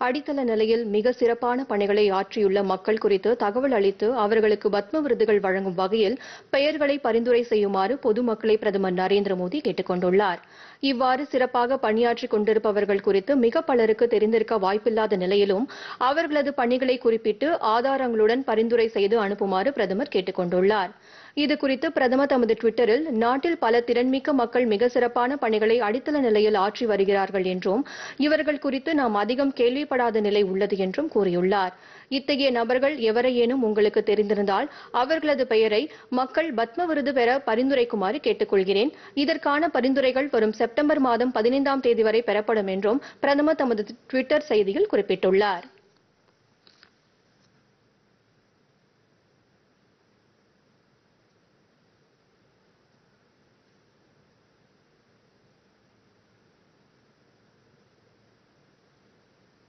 அடித்தள நிலையில் மிக சிறப்பான பணிகளை ஆற்றியுள்ள மக்கள் குறித்து தகவல் அளித்து அவர்களுக்கு பத்ம விருதுகள் வழங்கும் வகையில் பெயர்களை பரிந்துரை செய்யுமாறு பொதுமக்களை பிரதமர் நரேந்திர மோடி கேட்டுக் கொண்டுள்ளார் இவ்வாறு சிறப்பாக பணியாற்றிக் கொண்டிருப்பவர்கள் குறித்து மிக பலருக்கு தெரிந்திருக்க வாய்ப்பில்லாத நிலையிலும் அவர்களது பணிகளை குறிப்பிட்டு ஆதாரங்களுடன் பரிந்துரை செய்து அனுப்புமாறு பிரதமர் கேட்டுக் கொண்டுள்ளார் இதுகுறித்து பிரதமர் தமது டுவிட்டரில் நாட்டில் பல திறன்மிக்க மக்கள் மிக சிறப்பான பணிகளை அடித்தள நிலையில் ஆற்றி வருகிறார்கள் என்றும் இவர்கள் குறித்து நாம் அதிகம் கேள்விப்படாத நிலை உள்ளது என்றும் கூறியுள்ளார் இத்தகைய நபர்கள் எவரையேனும் உங்களுக்கு தெரிந்திருந்தால் அவர்களது பெயரை மக்கள் பத்ம விருது பெற பரிந்துரைக்குமாறு கேட்டுக்கொள்கிறேன் இதற்கான பரிந்துரைகள் வரும் செப்டம்பர் மாதம் பதினைந்தாம் தேதி வரை பெறப்படும் என்றும் பிரதமர் தமது டுவிட்டர் செய்தியில் குறிப்பிட்டுள்ளார்